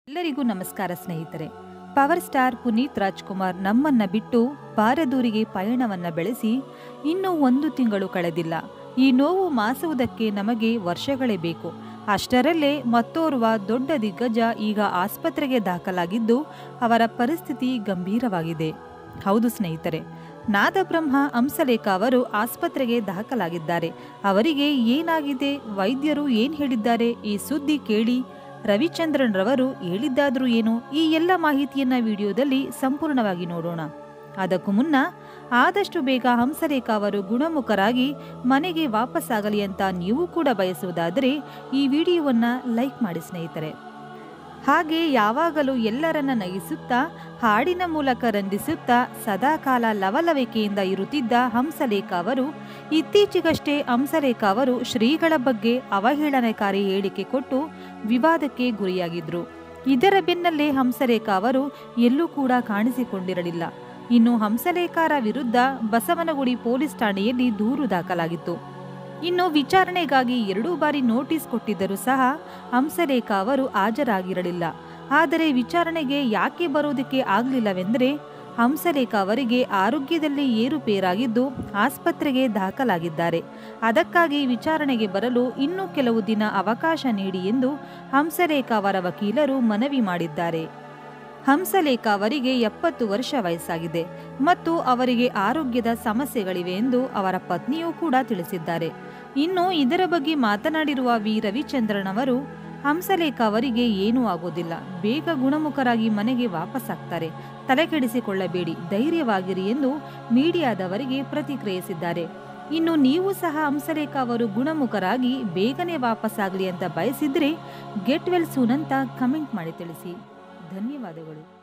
ಎಲ್ಲರಿಗೂ ನಮಸ್ಕಾರ ಸ್ನೇಹಿತರೆ ಪವರ್ ಸ್ಟಾರ್ ಪುನೀತ್ ರಾಜ್ಕುಮಾರ್ ನಮ್ಮನ್ನ ಬಿಟ್ಟು ಬಾರದೂರಿಗೆ ಪಯಣವನ್ನ ಬೆಳೆಸಿ ಇನ್ನೂ ಒಂದು ತಿಂಗಳು ಕಳೆದಿಲ್ಲ ಈ ನೋವು ಮಾಸುವುದಕ್ಕೆ ನಮಗೆ ವರ್ಷಗಳೇ ಬೇಕು ಅಷ್ಟರಲ್ಲೇ ಮತ್ತೋರ್ವ ದೊಡ್ಡ ದಿಗ್ಗಜ ಈಗ ಆಸ್ಪತ್ರೆಗೆ ದಾಖಲಾಗಿದ್ದು ಅವರ ಪರಿಸ್ಥಿತಿ ಗಂಭೀರವಾಗಿದೆ ಹೌದು ಸ್ನೇಹಿತರೆ ನಾದಬ್ರಹ್ಮ ಹಂಸಲೇಖ ಅವರು ಆಸ್ಪತ್ರೆಗೆ ದಾಖಲಾಗಿದ್ದಾರೆ ಅವರಿಗೆ ಏನಾಗಿದೆ ವೈದ್ಯರು ಏನ್ ಹೇಳಿದ್ದಾರೆ ಈ ಸುದ್ದಿ ಕೇಳಿ ರವಿಚಂದ್ರನ್ ರವರು ಹೇಳಿದ್ದಾದ್ರೂ ಏನು ಈ ಎಲ್ಲ ಮಾಹಿತಿಯನ್ನ ವಿಡಿಯೋದಲ್ಲಿ ಸಂಪೂರ್ಣವಾಗಿ ನೋಡೋಣ ಅದಕ್ಕೂ ಮುನ್ನ ಆದಷ್ಟು ಬೇಗ ಹಂಸಲೇಖ ಅವರು ಗುಣಮುಖರಾಗಿ ಮನೆಗೆ ವಾಪಸ್ಸಾಗಲಿ ಅಂತ ನೀವು ಕೂಡ ಬಯಸುವುದಾದರೆ ಈ ವಿಡಿಯೋವನ್ನ ಲೈಕ್ ಮಾಡಿ ಸ್ನೇಹಿತರೆ ಹಾಗೆ ಯಾವಾಗಲೂ ಎಲ್ಲರನ್ನ ನಗಿಸುತ್ತಾ ಹಾಡಿನ ಮೂಲಕ ರಂಜಿಸುತ್ತಾ ಸದಾಕಾಲ ಲವಲವಿಕೆಯಿಂದ ಇರುತ್ತಿದ್ದ ಹಂಸಲೇಖ ಅವರು ಇತ್ತೀಚೆಗಷ್ಟೇ ಹಂಸಲೇಖ ಅವರು ಶ್ರೀಗಳ ಬಗ್ಗೆ ಅವಹೇಳನಕಾರಿ ಹೇಳಿಕೆ ಕೊಟ್ಟು ವಿವಾದಕ್ಕೆ ಗುರಿಯಾಗಿದ್ರು ಇದರ ಬೆನ್ನಲ್ಲೇ ಹಂಸಲೇಖ ಅವರು ಎಲ್ಲೂ ಕೂಡ ಕಾಣಿಸಿಕೊಂಡಿರಲಿಲ್ಲ ಇನ್ನು ಹಂಸಲೇಖರ ವಿರುದ್ಧ ಬಸವನಗುಡಿ ಪೊಲೀಸ್ ಠಾಣೆಯಲ್ಲಿ ದೂರು ದಾಖಲಾಗಿತ್ತು ಇನ್ನು ವಿಚಾರಣೆಗಾಗಿ ಎರಡೂ ಬಾರಿ ನೋಟಿಸ್ ಕೊಟ್ಟಿದ್ದರೂ ಸಹ ಹಂಸಲೇಖ ಅವರು ಹಾಜರಾಗಿರಲಿಲ್ಲ ಆದರೆ ವಿಚಾರಣೆಗೆ ಯಾಕೆ ಬರೋದಕ್ಕೆ ಆಗಲಿಲ್ಲವೆಂದರೆ ಹಂಸಲೇಖ ಅವರಿಗೆ ಆರೋಗ್ಯದಲ್ಲಿ ಏರುಪೇರಾಗಿದ್ದು ಆಸ್ಪತ್ರೆಗೆ ದಾಖಲಾಗಿದ್ದಾರೆ ಅದಕ್ಕಾಗಿ ವಿಚಾರಣೆಗೆ ಬರಲು ಇನ್ನೂ ಕೆಲವು ದಿನ ಅವಕಾಶ ನೀಡಿ ಎಂದು ಹಂಸಲೇಖ ಅವರ ವಕೀಲರು ಮನವಿ ಮಾಡಿದ್ದಾರೆ ಹಂಸಲೇಖ ಅವರಿಗೆ ಎಪ್ಪತ್ತು ವರ್ಷ ವಯಸ್ಸಾಗಿದೆ ಮತ್ತು ಅವರಿಗೆ ಆರೋಗ್ಯದ ಸಮಸ್ಯೆಗಳಿವೆ ಎಂದು ಅವರ ಪತ್ನಿಯೂ ಕೂಡ ತಿಳಿಸಿದ್ದಾರೆ ಇನ್ನು ಇದರ ಬಗ್ಗೆ ಮಾತನಾಡಿರುವ ವಿ ರವಿಚಂದ್ರನ್ ಅವರು ಹಂಸಲೇಖ ಅವರಿಗೆ ಏನೂ ಆಗೋದಿಲ್ಲ ಬೇಗ ಗುಣಮುಖರಾಗಿ ಮನೆಗೆ ವಾಪಸ್ಸಾಗ್ತಾರೆ ತಲೆಕೆಡಿಸಿಕೊಳ್ಳಬೇಡಿ ಧೈರ್ಯವಾಗಿರಿ ಎಂದು ಮೀಡಿಯಾದವರಿಗೆ ಪ್ರತಿಕ್ರಿಯಿಸಿದ್ದಾರೆ ಇನ್ನು ನೀವು ಸಹ ಹಂಸಲೇಖ ಅವರು ಗುಣಮುಖರಾಗಿ ಬೇಗನೆ ವಾಪಸ್ಸಾಗಲಿ ಅಂತ ಬಯಸಿದ್ರೆ ಗೆಟ್ ವೆಲ್ ಸೂನ್ ಅಂತ ಕಮೆಂಟ್ ಮಾಡಿ ತಿಳಿಸಿ ಧನ್ಯವಾದಗಳು